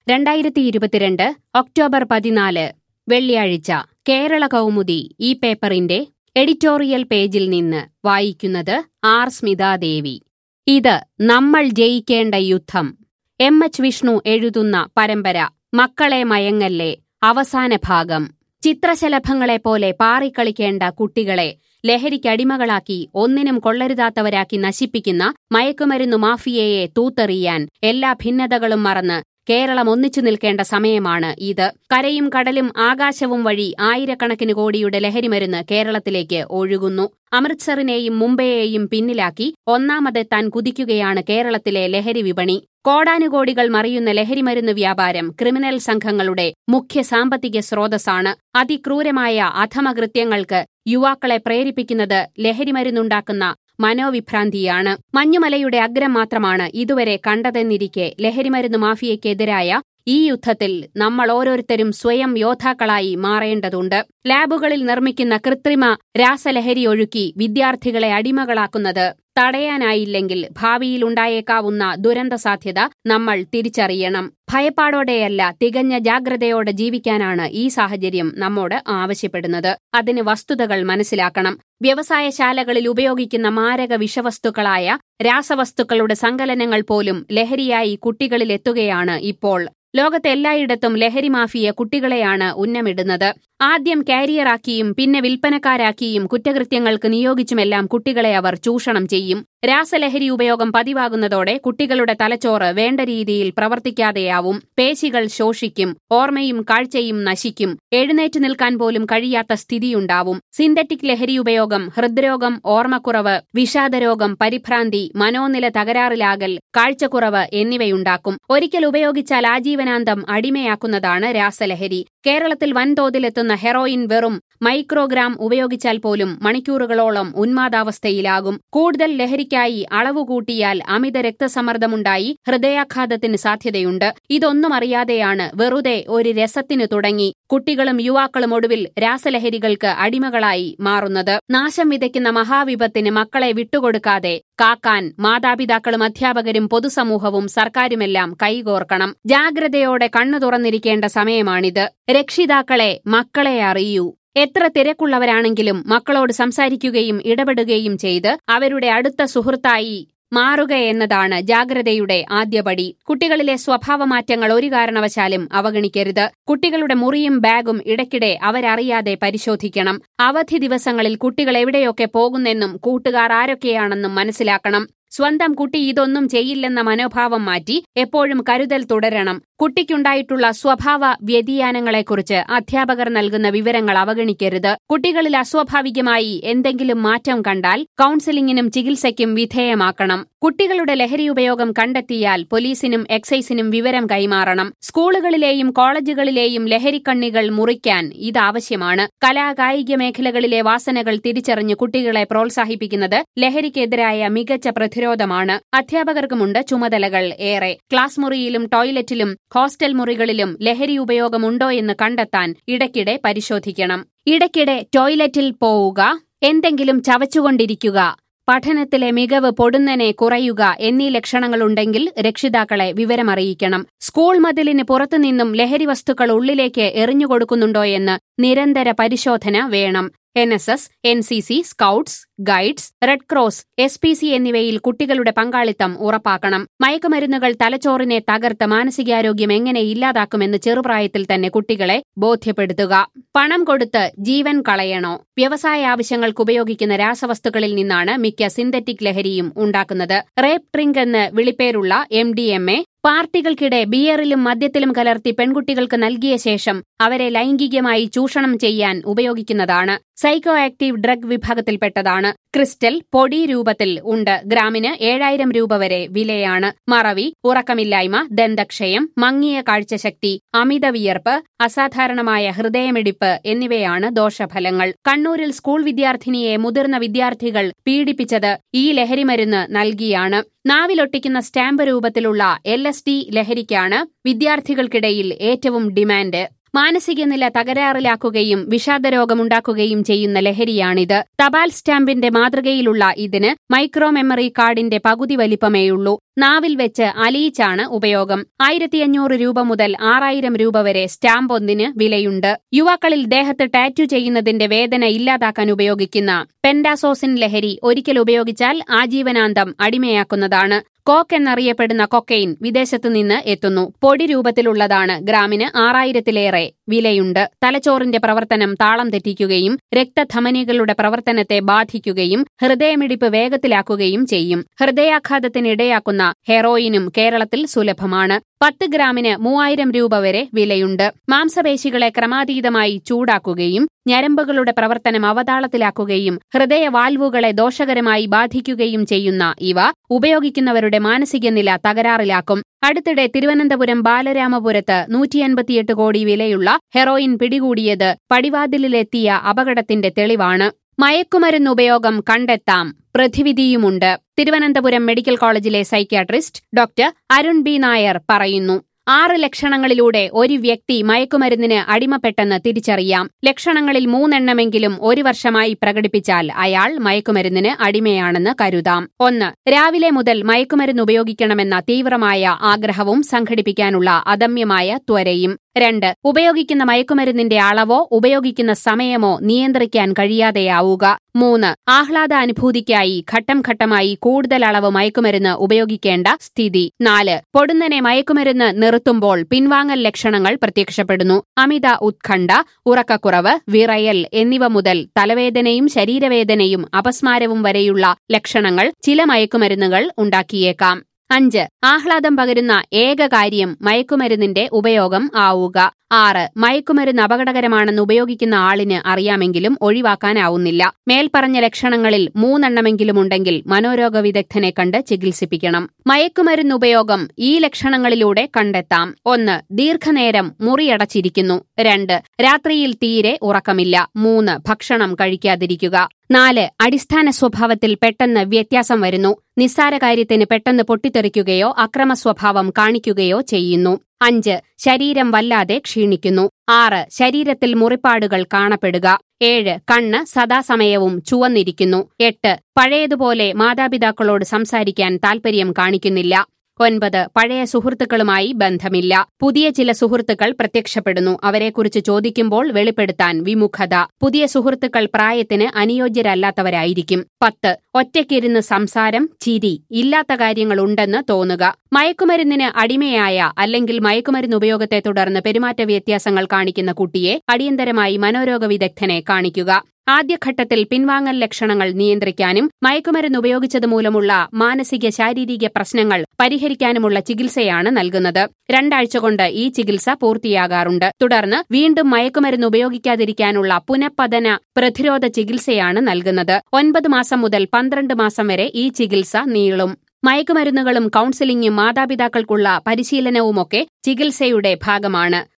രണ്ടായിരത്തി ഇരുപത്തിരണ്ട് ഒക്ടോബർ പതിനാല് വെള്ളിയാഴ്ച കേരള കൗമുദി ഈ പേപ്പറിന്റെ എഡിറ്റോറിയൽ പേജിൽ നിന്ന് വായിക്കുന്നത് ആർ സ്മിതാദേവി ഇത് നമ്മൾ ജയിക്കേണ്ട യുദ്ധം എം എച്ച് വിഷ്ണു എഴുതുന്ന പരമ്പര മക്കളെ മയങ്ങല്ലേ അവസാന ഭാഗം ചിത്രശലഭങ്ങളെപ്പോലെ പാറിക്കളിക്കേണ്ട കുട്ടികളെ ലഹരിക്കടിമകളാക്കി ഒന്നിനും കൊള്ളരുതാത്തവരാക്കി നശിപ്പിക്കുന്ന മയക്കുമരുന്നു മാഫിയയെ തൂത്തെറിയാൻ എല്ലാ ഭിന്നതകളും മറന്ന് കേരളം ഒന്നിച്ചു നിൽക്കേണ്ട സമയമാണ് ഇത് കരയും കടലും ആകാശവും വഴി ആയിരക്കണക്കിന് കോടിയുടെ ലഹരിമരുന്ന് കേരളത്തിലേക്ക് ഒഴുകുന്നു അമൃത്സറിനെയും മുംബൈയെയും പിന്നിലാക്കി ഒന്നാമതെത്താൻ കുതിക്കുകയാണ് കേരളത്തിലെ ലഹരി വിപണി കോടാനുകോടികൾ മറിയുന്ന ലഹരിമരുന്ന് വ്യാപാരം ക്രിമിനൽ സംഘങ്ങളുടെ മുഖ്യ സാമ്പത്തിക സ്രോതസ്സാണ് അതിക്രൂരമായ അധമകൃത്യങ്ങൾക്ക് യുവാക്കളെ പ്രേരിപ്പിക്കുന്നത് ലഹരിമരുന്നുണ്ടാക്കുന്ന മനോവിഭ്രാന്തിയാണ് മഞ്ഞുമലയുടെ അഗ്രം മാത്രമാണ് ഇതുവരെ കണ്ടതെന്നിരിക്കെ ലഹരിമരുന്ന് മാഫിയയ്ക്കെതിരായ ഈ യുദ്ധത്തിൽ നമ്മൾ ഓരോരുത്തരും സ്വയം യോദ്ധാക്കളായി മാറേണ്ടതുണ്ട് ലാബുകളിൽ നിർമ്മിക്കുന്ന കൃത്രിമ രാസലഹരി ഒഴുക്കി വിദ്യാർത്ഥികളെ അടിമകളാക്കുന്നത് തടയാനായില്ലെങ്കിൽ ഭാവിയിൽ ഉണ്ടായേക്കാവുന്ന ദുരന്ത സാധ്യത നമ്മൾ തിരിച്ചറിയണം ഭയപ്പാടോടെയല്ല തികഞ്ഞ ജാഗ്രതയോടെ ജീവിക്കാനാണ് ഈ സാഹചര്യം നമ്മോട് ആവശ്യപ്പെടുന്നത് അതിന് വസ്തുതകൾ മനസ്സിലാക്കണം വ്യവസായശാലകളിൽ ഉപയോഗിക്കുന്ന മാരക വിഷവസ്തുക്കളായ രാസവസ്തുക്കളുടെ സങ്കലനങ്ങൾ പോലും ലഹരിയായി കുട്ടികളിലെത്തുകയാണ് ഇപ്പോൾ ലോകത്തെല്ലായിടത്തും ലഹരി മാഫിയ കുട്ടികളെയാണ് ഉന്നമിടുന്നത് ആദ്യം കാരിയറാക്കിയും പിന്നെ വിൽപ്പനക്കാരാക്കിയും കുറ്റകൃത്യങ്ങൾക്ക് നിയോഗിച്ചുമെല്ലാം കുട്ടികളെ അവർ ചൂഷണം ചെയ്യും രാസലഹരി ഉപയോഗം പതിവാകുന്നതോടെ കുട്ടികളുടെ തലച്ചോറ് വേണ്ട രീതിയിൽ പ്രവർത്തിക്കാതെയാവും പേശികൾ ശോഷിക്കും ഓർമ്മയും കാഴ്ചയും നശിക്കും എഴുന്നേറ്റ് നിൽക്കാൻ പോലും കഴിയാത്ത സ്ഥിതിയുണ്ടാവും സിന്തറ്റിക് ലഹരി ഉപയോഗം ഹൃദ്രോഗം ഓർമ്മക്കുറവ് വിഷാദരോഗം പരിഭ്രാന്തി മനോനില തകരാറിലാകൽ കാഴ്ചക്കുറവ് എന്നിവയുണ്ടാക്കും ഒരിക്കൽ ഉപയോഗിച്ചാൽ ആജീവനാന്തം അടിമയാക്കുന്നതാണ് രാസലഹരി കേരളത്തിൽ വൻതോതിലെത്തുന്ന ഹെറോയിൻ വെറും മൈക്രോഗ്രാം ഉപയോഗിച്ചാൽ പോലും മണിക്കൂറുകളോളം ഉന്മാദാവസ്ഥയിലാകും കൂടുതൽ ലഹരിക്കായി അളവ് കൂട്ടിയാൽ അമിത രക്തസമ്മർദ്ദമുണ്ടായി ഹൃദയാഘാതത്തിന് സാധ്യതയുണ്ട് ഇതൊന്നും അറിയാതെയാണ് വെറുതെ ഒരു രസത്തിനു തുടങ്ങി കുട്ടികളും യുവാക്കളും ഒടുവിൽ രാസലഹരികൾക്ക് അടിമകളായി മാറുന്നത് നാശം വിതയ്ക്കുന്ന മഹാവിപത്തിന് മക്കളെ വിട്ടുകൊടുക്കാതെ കാക്കാൻ മാതാപിതാക്കളും അധ്യാപകരും പൊതുസമൂഹവും സർക്കാരുമെല്ലാം കൈകോർക്കണം ജാഗ്രതയോടെ കണ്ണു തുറന്നിരിക്കേണ്ട സമയമാണിത് രക്ഷിതാക്കളെ മക്കളെ അറിയൂ എത്ര തിരക്കുള്ളവരാണെങ്കിലും മക്കളോട് സംസാരിക്കുകയും ഇടപെടുകയും ചെയ്ത് അവരുടെ അടുത്ത സുഹൃത്തായി മാറുക എന്നതാണ് ജാഗ്രതയുടെ ആദ്യപടി കുട്ടികളിലെ സ്വഭാവമാറ്റങ്ങൾ ഒരു കാരണവശാലും അവഗണിക്കരുത് കുട്ടികളുടെ മുറിയും ബാഗും ഇടയ്ക്കിടെ അവരറിയാതെ പരിശോധിക്കണം അവധി ദിവസങ്ങളിൽ കുട്ടികൾ എവിടെയൊക്കെ പോകുന്നെന്നും കൂട്ടുകാർ ആരൊക്കെയാണെന്നും മനസ്സിലാക്കണം സ്വന്തം കുട്ടി ഇതൊന്നും ചെയ്യില്ലെന്ന മനോഭാവം മാറ്റി എപ്പോഴും കരുതൽ തുടരണം കുട്ടിക്കുണ്ടായിട്ടുള്ള സ്വഭാവ വ്യതിയാനങ്ങളെക്കുറിച്ച് അധ്യാപകർ നൽകുന്ന വിവരങ്ങൾ അവഗണിക്കരുത് കുട്ടികളിൽ അസ്വാഭാവികമായി എന്തെങ്കിലും മാറ്റം കണ്ടാൽ കൌൺസിലിംഗിനും ചികിത്സയ്ക്കും വിധേയമാക്കണം കുട്ടികളുടെ ലഹരി ഉപയോഗം കണ്ടെത്തിയാൽ പോലീസിനും എക്സൈസിനും വിവരം കൈമാറണം സ്കൂളുകളിലെയും കോളേജുകളിലെയും ലഹരിക്കണ്ണികൾ മുറിക്കാൻ ഇതാവശ്യമാണ് കലാകായിക മേഖലകളിലെ വാസനകൾ തിരിച്ചറിഞ്ഞ് കുട്ടികളെ പ്രോത്സാഹിപ്പിക്കുന്നത് ലഹരിക്കെതിരായ മികച്ച പ്രതിരോധമാണ് അധ്യാപകർക്കുമുണ്ട് ചുമതലകൾ ഏറെ ക്ലാസ് മുറിയിലും ടോയ്ലറ്റിലും ഹോസ്റ്റൽ മുറികളിലും ലഹരി ഉപയോഗമുണ്ടോ എന്ന് കണ്ടെത്താൻ ഇടയ്ക്കിടെ പരിശോധിക്കണം ഇടയ്ക്കിടെ ടോയ്ലറ്റിൽ പോവുക എന്തെങ്കിലും ചവച്ചുകൊണ്ടിരിക്കുക പഠനത്തിലെ മികവ് പൊടുന്നനെ കുറയുക എന്നീ ലക്ഷണങ്ങളുണ്ടെങ്കിൽ രക്ഷിതാക്കളെ വിവരമറിയിക്കണം സ്കൂൾ മതിലിന് പുറത്തുനിന്നും ലഹരി വസ്തുക്കൾ ഉള്ളിലേക്ക് എറിഞ്ഞുകൊടുക്കുന്നുണ്ടോയെന്ന് നിരന്തര പരിശോധന വേണം N S S N C C scouts guides red cross S P C എന്നിവയിൽ കുട്ടികളുടെ പങ്കാളിത്തം ഉറപ്പാക്കണം മയക്കുമരുന്നുകൾ തലച്ചോറിനെ തകർത്ത് മാനസികാരോഗ്യം എങ്ങനെ ഇല്ലാതാക്കുമെന്ന് ചെറുപ്രായത്തിൽ തന്നെ കുട്ടികളെ ബോധ്യപ്പെടുത്തുക പണം കൊടുത്ത് ജീവൻ കളയണോ വ്യവസായ ആവശ്യങ്ങൾക്ക് ഉപയോഗിക്കുന്ന രാസവസ്തുക്കളിൽ നിന്നാണ് മിക്ക സിന്തറ്റിക് ലഹരിയും ഉണ്ടാക്കുന്നത് റേപ്പ് ഡ്രിങ്ക് എന്ന് വിളിപ്പേരുള്ള എം ഡി എം എ പാർട്ടികൾക്കിടെ ബിയറിലും മദ്യത്തിലും കലർത്തി പെൺകുട്ടികൾക്ക് നൽകിയ ശേഷം അവരെ ലൈംഗികമായി ചൂഷണം ചെയ്യാൻ ഉപയോഗിക്കുന്നതാണ് സൈക്കോ ആക്റ്റീവ് ഡ്രഗ് വിഭാഗത്തിൽപ്പെട്ടതാണ് ക്രിസ്റ്റൽ പൊടി രൂപത്തിൽ ഉണ്ട് ഗ്രാമിന് ഏഴായിരം രൂപ വരെ വിലയാണ് മറവി ഉറക്കമില്ലായ്മ ദന്തക്ഷയം മങ്ങിയ കാഴ്ചശക്തി അമിത വിയർപ്പ് അസാധാരണമായ ഹൃദയമിടിപ്പ് എന്നിവയാണ് ദോഷഫലങ്ങൾ കണ്ണൂരിൽ സ്കൂൾ വിദ്യാർത്ഥിനിയെ മുതിർന്ന വിദ്യാർത്ഥികൾ പീഡിപ്പിച്ചത് ഈ ലഹരിമരുന്ന് നൽകിയാണ് നാവിലൊട്ടിക്കുന്ന സ്റ്റാമ്പ് രൂപത്തിലുള്ള എൽ എസ് ഡി ലഹരിക്കാണ് വിദ്യാർത്ഥികൾക്കിടയിൽ ഏറ്റവും ഡിമാൻഡ് മാനസിക നില തകരാറിലാക്കുകയും വിഷാദരോഗമുണ്ടാക്കുകയും ചെയ്യുന്ന ലഹരിയാണിത് തപാൽ സ്റ്റാമ്പിന്റെ മാതൃകയിലുള്ള ഇതിന് മൈക്രോ മെമ്മറി കാർഡിന്റെ പകുതി വലിപ്പമേയുള്ളൂ നാവിൽ വെച്ച് അലിയിച്ചാണ് ഉപയോഗം ആയിരത്തി അഞ്ഞൂറ് രൂപ മുതൽ ആറായിരം രൂപ വരെ സ്റ്റാമ്പ് ഒന്നിന് വിലയുണ്ട് യുവാക്കളിൽ ദേഹത്ത് ടാറ്റു ചെയ്യുന്നതിന്റെ വേദന ഇല്ലാതാക്കാൻ ഉപയോഗിക്കുന്ന പെൻഡാസോസിൻ ലഹരി ഒരിക്കൽ ഉപയോഗിച്ചാൽ ആജീവനാന്തം അടിമയാക്കുന്നതാണ് കോക്ക് എന്നറിയപ്പെടുന്ന കൊക്കൈൻ വിദേശത്തു നിന്ന് എത്തുന്നു പൊടി രൂപത്തിലുള്ളതാണ് ഗ്രാമിന് ആറായിരത്തിലേറെ വിലയുണ്ട് തലച്ചോറിന്റെ പ്രവർത്തനം താളം തെറ്റിക്കുകയും രക്തധമനികളുടെ പ്രവർത്തനത്തെ ബാധിക്കുകയും ഹൃദയമിടിപ്പ് വേഗത്തിലാക്കുകയും ചെയ്യും ഹൃദയാഘാതത്തിനിടയാക്കുന്ന ഹെറോയിനും കേരളത്തിൽ സുലഭമാണ് പത്ത് ഗ്രാമിന് മൂവായിരം രൂപ വരെ വിലയുണ്ട് മാംസപേശികളെ ക്രമാതീതമായി ചൂടാക്കുകയും ഞരമ്പുകളുടെ പ്രവർത്തനം അവതാളത്തിലാക്കുകയും ഹൃദയവാൽവുകളെ ദോഷകരമായി ബാധിക്കുകയും ചെയ്യുന്ന ഇവ ഉപയോഗിക്കുന്നവരുടെ മാനസിക നില തകരാറിലാക്കും അടുത്തിടെ തിരുവനന്തപുരം ബാലരാമപുരത്ത് നൂറ്റിയൻപത്തിയെട്ട് കോടി വിലയുള്ള ഹെറോയിൻ പിടികൂടിയത് പടിവാതിലിലെത്തിയ അപകടത്തിന്റെ തെളിവാണ് മയക്കുമരുന്ന് ഉപയോഗം കണ്ടെത്താം പ്രതിവിധിയുമുണ്ട് തിരുവനന്തപുരം മെഡിക്കൽ കോളേജിലെ psychiatrist doctor Arun B Nair പറയുന്നു ആറ് ലക്ഷണങ്ങളിലൂടെ ഒരു വ്യക്തി മയക്കുമരുന്നിന് അടിമപ്പെട്ടെന്ന് തിരിച്ചറിയാം ലക്ഷണങ്ങളിൽ മൂന്നെണ്ണമെങ്കിലും ഒരു വർഷമായി പ്രകടിപ്പിച്ചാൽ അയാൾ മയക്കുമരുന്നിന് അടിമയാണെന്ന് കരുതാം ഒന്ന് രാവിലെ മുതൽ മയക്കുമരുന്ന് ഉപയോഗിക്കണമെന്ന തീവ്രമായ ആഗ്രഹവും സംഘടിപ്പിക്കാനുള്ള അദമ്യമായ ത്വരയും രണ്ട് ഉപയോഗിക്കുന്ന മയക്കുമരുന്നിന്റെ അളവോ ഉപയോഗിക്കുന്ന സമയമോ നിയന്ത്രിക്കാൻ കഴിയാതെയാവുക മൂന്ന് ആഹ്ലാദ അനുഭൂതിക്കായി ഘട്ടം ഘട്ടമായി കൂടുതൽ അളവ് മയക്കുമരുന്ന് ഉപയോഗിക്കേണ്ട സ്ഥിതി നാല് പൊടുന്നനെ മയക്കുമരുന്ന് നിർത്തുമ്പോൾ പിൻവാങ്ങൽ ലക്ഷണങ്ങൾ പ്രത്യക്ഷപ്പെടുന്നു അമിത ഉത്കണ്ഠ ഉറക്കക്കുറവ് വിറയൽ എന്നിവ മുതൽ തലവേദനയും ശരീരവേദനയും അപസ്മാരവും വരെയുള്ള ലക്ഷണങ്ങൾ ചില മയക്കുമരുന്നുകൾ ഉണ്ടാക്കിയേക്കാം അഞ്ച് ആഹ്ലാദം പകരുന്ന ഏക കാര്യം മയക്കുമരുന്നിന്റെ ഉപയോഗം ആവുക ആറ് മയക്കുമരുന്ന് അപകടകരമാണെന്ന് ഉപയോഗിക്കുന്ന ആളിന് അറിയാമെങ്കിലും ഒഴിവാക്കാനാവുന്നില്ല മേൽപ്പറഞ്ഞ ലക്ഷണങ്ങളിൽ മൂന്നെണ്ണമെങ്കിലും ഉണ്ടെങ്കിൽ മനോരോഗ വിദഗ്ധനെ കണ്ട് ചികിത്സിപ്പിക്കണം മയക്കുമരുന്ന് ഉപയോഗം ഈ ലക്ഷണങ്ങളിലൂടെ കണ്ടെത്താം ഒന്ന് ദീർഘനേരം മുറിയടച്ചിരിക്കുന്നു രണ്ട് രാത്രിയിൽ തീരെ ഉറക്കമില്ല മൂന്ന് ഭക്ഷണം കഴിക്കാതിരിക്കുക നാല് അടിസ്ഥാന സ്വഭാവത്തിൽ പെട്ടെന്ന് വ്യത്യാസം വരുന്നു നിസ്സാര കാര്യത്തിന് പെട്ടെന്ന് പൊട്ടിത്തെറിക്കുകയോ അക്രമ സ്വഭാവം കാണിക്കുകയോ ചെയ്യുന്നു അഞ്ച് ശരീരം വല്ലാതെ ക്ഷീണിക്കുന്നു ആറ് ശരീരത്തിൽ മുറിപ്പാടുകൾ കാണപ്പെടുക ഏഴ് കണ്ണ് സദാസമയവും ചുവന്നിരിക്കുന്നു എട്ട് പഴയതുപോലെ മാതാപിതാക്കളോട് സംസാരിക്കാൻ താൽപര്യം കാണിക്കുന്നില്ല ഒൻപത് പഴയ സുഹൃത്തുക്കളുമായി ബന്ധമില്ല പുതിയ ചില സുഹൃത്തുക്കൾ പ്രത്യക്ഷപ്പെടുന്നു അവരെക്കുറിച്ച് ചോദിക്കുമ്പോൾ വെളിപ്പെടുത്താൻ വിമുഖത പുതിയ സുഹൃത്തുക്കൾ പ്രായത്തിന് അനുയോജ്യരല്ലാത്തവരായിരിക്കും പത്ത് ഒറ്റയ്ക്കിരുന്ന് സംസാരം ചിരി ഇല്ലാത്ത കാര്യങ്ങളുണ്ടെന്ന് തോന്നുക മയക്കുമരുന്നിന് അടിമയായ അല്ലെങ്കിൽ മയക്കുമരുന്ന് ഉപയോഗത്തെ തുടർന്ന് പെരുമാറ്റ വ്യത്യാസങ്ങൾ കാണിക്കുന്ന കുട്ടിയെ അടിയന്തരമായി മനോരോഗ വിദഗ്ധനെ കാണിക്കുക ആദ്യഘട്ടത്തിൽ പിൻവാങ്ങൽ ലക്ഷണങ്ങൾ നിയന്ത്രിക്കാനും മയക്കുമരുന്ന് ഉപയോഗിച്ചത് മൂലമുള്ള മാനസിക ശാരീരിക പ്രശ്നങ്ങൾ പരിഹരിക്കാനുമുള്ള ചികിത്സയാണ് നൽകുന്നത് രണ്ടാഴ്ച കൊണ്ട് ഈ ചികിത്സ പൂർത്തിയാകാറുണ്ട് തുടർന്ന് വീണ്ടും മയക്കുമരുന്ന് ഉപയോഗിക്കാതിരിക്കാനുള്ള പുനഃപതന പ്രതിരോധ ചികിത്സയാണ് നൽകുന്നത് ഒൻപത് മാസം മുതൽ പന്ത്രണ്ട് മാസം വരെ ഈ ചികിത്സ നീളും മയക്കുമരുന്നുകളും കൌൺസിലിംഗും മാതാപിതാക്കൾക്കുള്ള പരിശീലനവുമൊക്കെ ചികിത്സയുടെ ഭാഗമാണ്